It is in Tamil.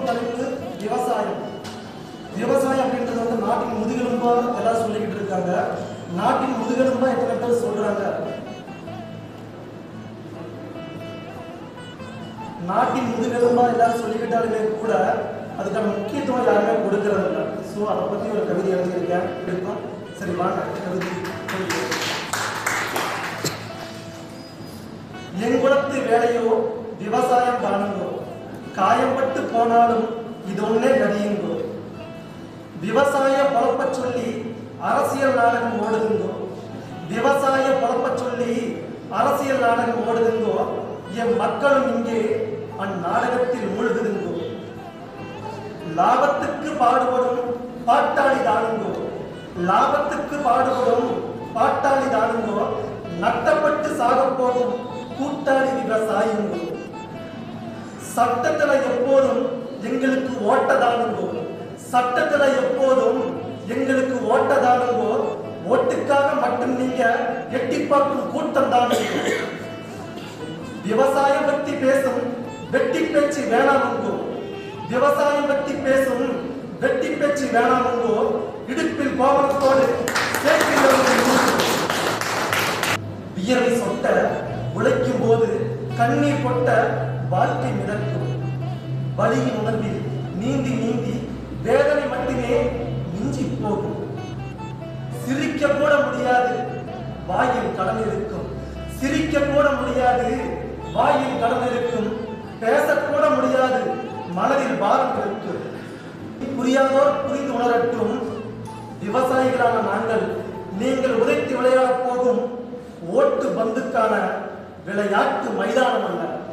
தூக்கும் தலைப்பு விவசாயம் விவசாயம் அப்படின்றது வந்து நாட்டின் முதுகெலும்பா எல்லாம் சொல்லிக்கிட்டு இருக்காங்க நாட்டின் முதுகெலும்பா எத்தனை பேர் சொல்றாங்க நாட்டின் முதுகெலும்பா எல்லாரும் சொல்லிக்கிட்டாலுமே கூட அதுக்கான முக்கியத்துவம் யாருமே கொடுக்கறது இல்லை ஸோ அதை பத்தி ஒரு கவிதை எழுதியிருக்கேன் இருக்கும் சரி வாங்க கவிதை சொல்லுங்க. எங்குளத்து வேலையோ விவசாயம் தானுங்கோ காயம்பட்டு போனாலும் இது ஒன்னே கதியுங்கோ விவசாய பொழப்ப சொல்லி அரசியல் நாடகம் ஓடுதுங்கோ விவசாய பொழப்ப சொல்லி அரசியல் நாடகம் ஓடுதுங்கோ என் மக்களும் இங்கே அந்நாடகத்தில் மூழ்குதுங்கோ லாபத்துக்கு பாடுபடும் பாட்டாளி தானுங்கோ லாபத்துக்கு பாடுபடும் பாட்டாளி தானுங்கோ நட்டப்பட்டு சாகப் போகும் கூட்டாளி விவசாயிங்கோ சட்டத்துல எப்போதும் எங்களுக்கு ஓட்டதானுங்கோ சட்டத்துல எப்போதும் எங்களுக்கு ஓட்டதானுங்கோ ஓட்டுக்காக மட்டும் நீங்க எட்டி பார்க்கும் கூட்டம் தானுங்கோ விவசாயம் பத்தி பேசும் வெட்டி பேச்சு வேணாமுங்கோ விவசாயம் பத்தி பேசும் வெட்டி பேச்சு வேணாமுங்கோ இடுப்பில் கோபத்தோடு சேற்றில் வந்து நின்று வியர்வை சொட்ட உழைக்கும் போது கண்ணீர் கொட்ட வாழ்க்கை மிதக்கும் வலியின் உணர்வில் நீந்தி நீந்தி வேதனை மட்டுமே மிஞ்சி போகும் சிரிக்க கூட முடியாது வாயில் கடன் இருக்கும் சிரிக்க கூட முடியாது வாயில் கடன் இருக்கும் பேசக்கூட முடியாது மனதில் பாரம் இருக்கும் புரியாதோர் புரிந்து உணரட்டும் விவசாயிகளான நாங்கள் நீங்கள் உதைத்து விளையாடப் போகும் ஓட்டு பந்துக்கான விளையாட்டு மைதானம் அல்ல